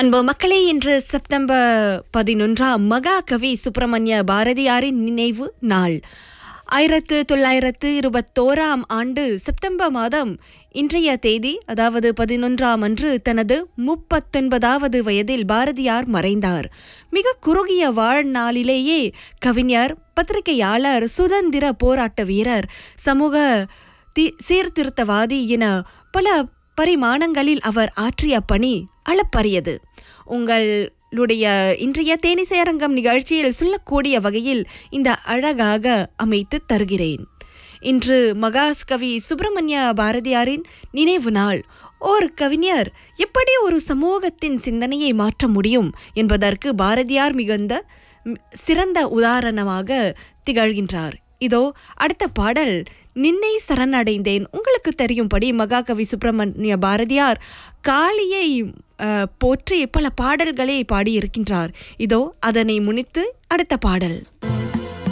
அன்பு மக்களே இன்று செப்டம்பர் பதினொன்றாம் மகாகவி சுப்பிரமணிய பாரதியாரின் நினைவு நாள் ஆயிரத்து தொள்ளாயிரத்து இருபத்தோராம் ஆண்டு செப்டம்பர் மாதம் இன்றைய தேதி அதாவது பதினொன்றாம் அன்று தனது முப்பத்தொன்பதாவது வயதில் பாரதியார் மறைந்தார் மிக குறுகிய வாழ்நாளிலேயே கவிஞர் பத்திரிகையாளர் சுதந்திர போராட்ட வீரர் சமூக தி- சீர்திருத்தவாதி என பல பரிமாணங்களில் அவர் ஆற்றிய பணி அளப்பரியது உங்களுடைய இன்றைய தேனிசையரங்கம் நிகழ்ச்சியில் சொல்லக்கூடிய வகையில் இந்த அழகாக அமைத்து தருகிறேன் இன்று மகாகவி சுப்பிரமணிய பாரதியாரின் நினைவு நாள் ஒரு கவிஞர் எப்படி ஒரு சமூகத்தின் சிந்தனையை மாற்ற முடியும் என்பதற்கு பாரதியார் மிகுந்த ம், சிறந்த உதாரணமாக திகழ்கின்றார் இதோ அடுத்த பாடல் நின்னை சரணடைந்தேன் உங்களுக்கு தெரியும்படி மகாகவி சுப்பிரமணிய பாரதியார் காளியை அஹ், போற்றி பல பாடல்களை பாடியிருக்கின்றார் இதோ அதனை முன்னிட்டு அடுத்த பாடல்